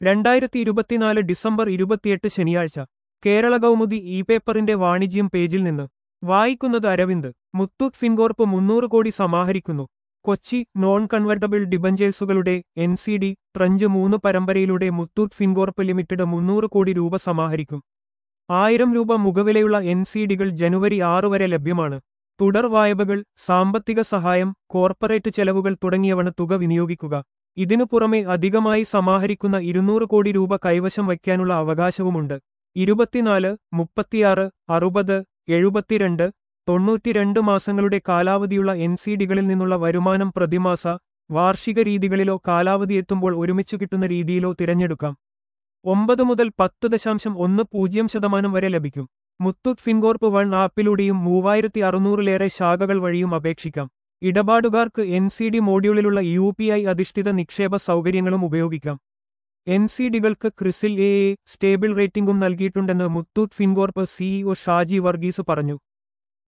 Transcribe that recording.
രണ്ടായിരത്തി ഇരുപത്തിനാല് ഡിസംബർ ഇരുപത്തിയെട്ട് ശനിയാഴ്ച കേരള കൗമുദി ഇ പേപ്പറിന്റെ വാണിജ്യം പേജിൽ നിന്ന് വായിക്കുന്നത് അരവിന്ദ് മുത്തൂറ്റ് ഫിൻകോർപ്പ് മുന്നൂറ് കോടി സമാഹരിക്കുന്നു കൊച്ചി നോൺ കൺവെർട്ടബിൾ ഡിബഞ്ചേഴ്സുകളുടെ എൻ സി ഡി ട്രഞ്ച് മൂന്ന് പരമ്പരയിലൂടെ മുത്തൂറ്റ് ഫിൻകോർപ്പ് ലിമിറ്റഡ് മുന്നൂറ് കോടി രൂപ സമാഹരിക്കും ആയിരം രൂപ മുഖവിലയുള്ള എൻ സി ഡികൾ ജനുവരി ആറ് വരെ ലഭ്യമാണ് തുടർ വായ്പകൾ സാമ്പത്തിക സഹായം കോർപ്പറേറ്റ് ചെലവുകൾ തുടങ്ങിയവണ് തുക വിനിയോഗിക്കുക ഇതിനു പുറമെ അധികമായി സമാഹരിക്കുന്ന ഇരുന്നൂറ് കോടി രൂപ കൈവശം വയ്ക്കാനുള്ള അവകാശവുമുണ്ട് ഇരുപത്തിനാല് മുപ്പത്തിയാറ് അറുപത് എഴുപത്തിരണ്ട് തൊണ്ണൂറ്റിരണ്ട് മാസങ്ങളുടെ കാലാവധിയുള്ള എൻ സി ഡികളിൽ നിന്നുള്ള വരുമാനം പ്രതിമാസ വാർഷിക രീതികളിലോ കാലാവധി എത്തുമ്പോൾ ഒരുമിച്ചു കിട്ടുന്ന രീതിയിലോ തിരഞ്ഞെടുക്കാം ഒമ്പത് മുതൽ പത്ത് ദശാംശം ഒന്ന് പൂജ്യം ശതമാനം വരെ ലഭിക്കും മുത്തൂറ്റ് ഫിൻകോർപ്പ് വൺ ആപ്പിലൂടെയും മൂവായിരത്തി അറുന്നൂറിലേറെ ശാഖകൾ വഴിയും അപേക്ഷിക്കാം ഇടപാടുകാർക്ക് എൻ സി ഡി മോഡ്യൂളിലുള്ള യു പി ഐ അധിഷ്ഠിത നിക്ഷേപ സൗകര്യങ്ങളും ഉപയോഗിക്കാം എൻ സി ഡികൾക്ക് ക്രിസിൽ എ എ സ്റ്റേബിൾ റേറ്റിംഗും നൽകിയിട്ടുണ്ടെന്ന് മുത്തൂറ്റ് ഫിൻകോർപ്പ് സിഇഒ ഷാജി വർഗീസ് പറഞ്ഞു